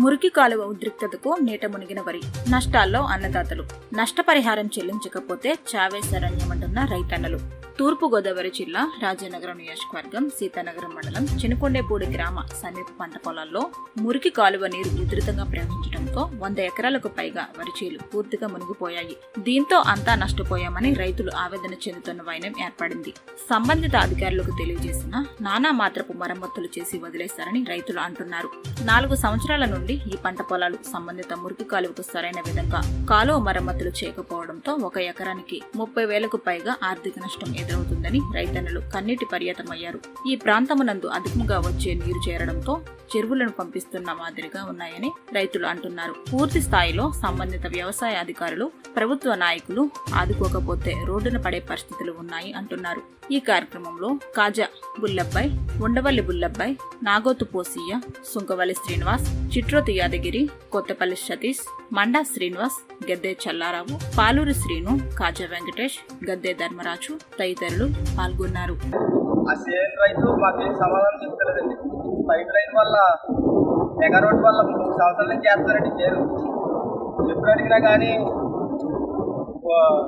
మురికి కాలువ ఉద్రిక్తతకు నీట మునిగిన వరి నష్టాల్లో అన్నదాతలు నష్టపరిహారం చెల్లించకపోతే చావే శరణ్యమంటున్న రైతన్నలు తూర్పు గోదావరి జిల్లా రాజానగరం నియోజకవర్గం సీతానగరం మండలం చినకొండేపూడి గ్రామ సమీప పంట పొలాల్లో మురికి కాలువ నీరు ఉధృతంగా ప్రవహించడంతో వంద ఎకరాలకు పైగా వరి చేలు పూర్తిగా మునిగిపోయాయి దీంతో అంతా నష్టపోయామని రైతులు ఆవేదన చెందుతున్న వైనం ఏర్పడింది సంబంధిత అధికారులకు తెలియజేసిన నానా మాత్రపు మరమ్మతులు చేసి వదిలేశారని రైతులు అంటున్నారు నాలుగు సంవత్సరాల నుండి ఈ పంట పొలాలు సంబంధిత మురికి కాలువకు సరైన విధంగా కాలువ మరమ్మతులు చేయకపోవడంతో ఒక ఎకరానికి ముప్పై వేలకు పైగా ఆర్థిక నష్టం ఎదురవుతుందని రైతన్నలు కన్నీటి పర్యటమయ్యారు ఈ ప్రాంతమునందు అధికంగా వచ్చే నీరు చేరడంతో చెరువులను పంపిస్తున్న మాదిరిగా ఉన్నాయని రైతులు అంటున్నారు పూర్తి స్థాయిలో సంబంధిత వ్యవసాయ అధికారులు ప్రభుత్వ నాయకులు ఆదుకోకపోతే రోడ్డున పడే పరిస్థితులు ఉన్నాయి అంటున్నారు ఈ కార్యక్రమంలో కాజా బుల్లబ్బాయ్ ఉండవల్లి బుల్లబ్బాయ్ నాగోతు పోసయ్య సుంకవల్లి శ్రీనివాస్ చిట్రోతి యాదగిరి కొత్తపల్లి సతీష్ మండా శ్రీనివాస్ గద్దె చల్లారావు పాలూరి శ్రీను కాజా వెంకటేష్ గద్దె ధర్మరాజు తదితరులు పాల్గొన్నారు ఆ సేమ్ రైతు మాకేం సమాధానం చెప్తలేదండి పైప్ లైన్ వల్ల మెగా రోడ్ వల్ల మూడు సంవత్సరాల నుంచి చేస్తారండి చేరు ఎప్పుడు అడిగినా కానీ వా-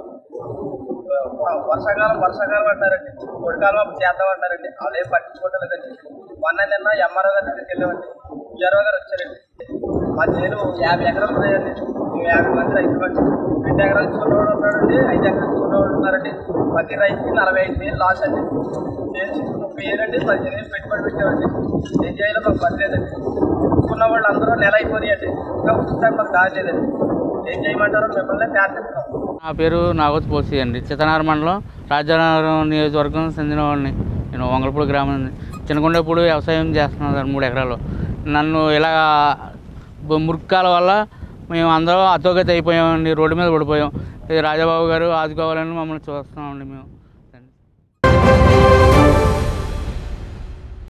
వా- వర్షాకాలం వర్షాకాలం అంటారండి పొడికాలం అప్పుడు చేద్దాం అంటారండి వాళ్ళు ఏం పట్టించుకోవట్లేదండి మొన్న నిన్న ఎంఆర్ఓ గారి దగ్గరికి వెళ్ళామండి ఈఆర్ఓ గారు వచ్చారండి మా చేను యాభై ఎకరాలు ఉన్నాయండి మేము యాభై మంది రైతులు అండి రెండు ఎకరాలు ఇచ్చుకున్నవాడు ఉన్నాడండి ఐదు ఎకరాలు ఇచ్చుకున్నవాడు ఉన్నారండి ప్రతి రైతుకి నలభై ఐదు వేలు లాస్ అండి చేసి ముప్పై వేలు అండి పదిహేను వేలు పెట్టుబడి పెట్టామండి ఏం చేయాలో మాకు పని లేదండి ఇచ్చుకున్న వాళ్ళు అందరూ నెల అయిపోయాయండి ఇంకా ఉచితం మాకు దారి లేదండి ఏం చేయమంటారో మిమ్మల్ని ప్రార్థిస్తున్నాం నా పేరు నాగోత్ పోసి అండి చిత్తనార మండలం రాజానగరం నియోజకవర్గం చెందినవాడిని నేను వంగలపూడి గ్రామం చిన్నకొండపూడి వ్యవసాయం చేస్తున్నాను సార్ మూడు ఎకరాలు నన్ను ఇలా బ- మురికాల వల్ల మేము అందరం అతోగతి అయిపోయామండి రోడ్డు మీద పడిపోయాం ఇది రాజాబాబు గారు ఆదుకోవాలని మమ్మల్ని చూస్తున్నామండి మేము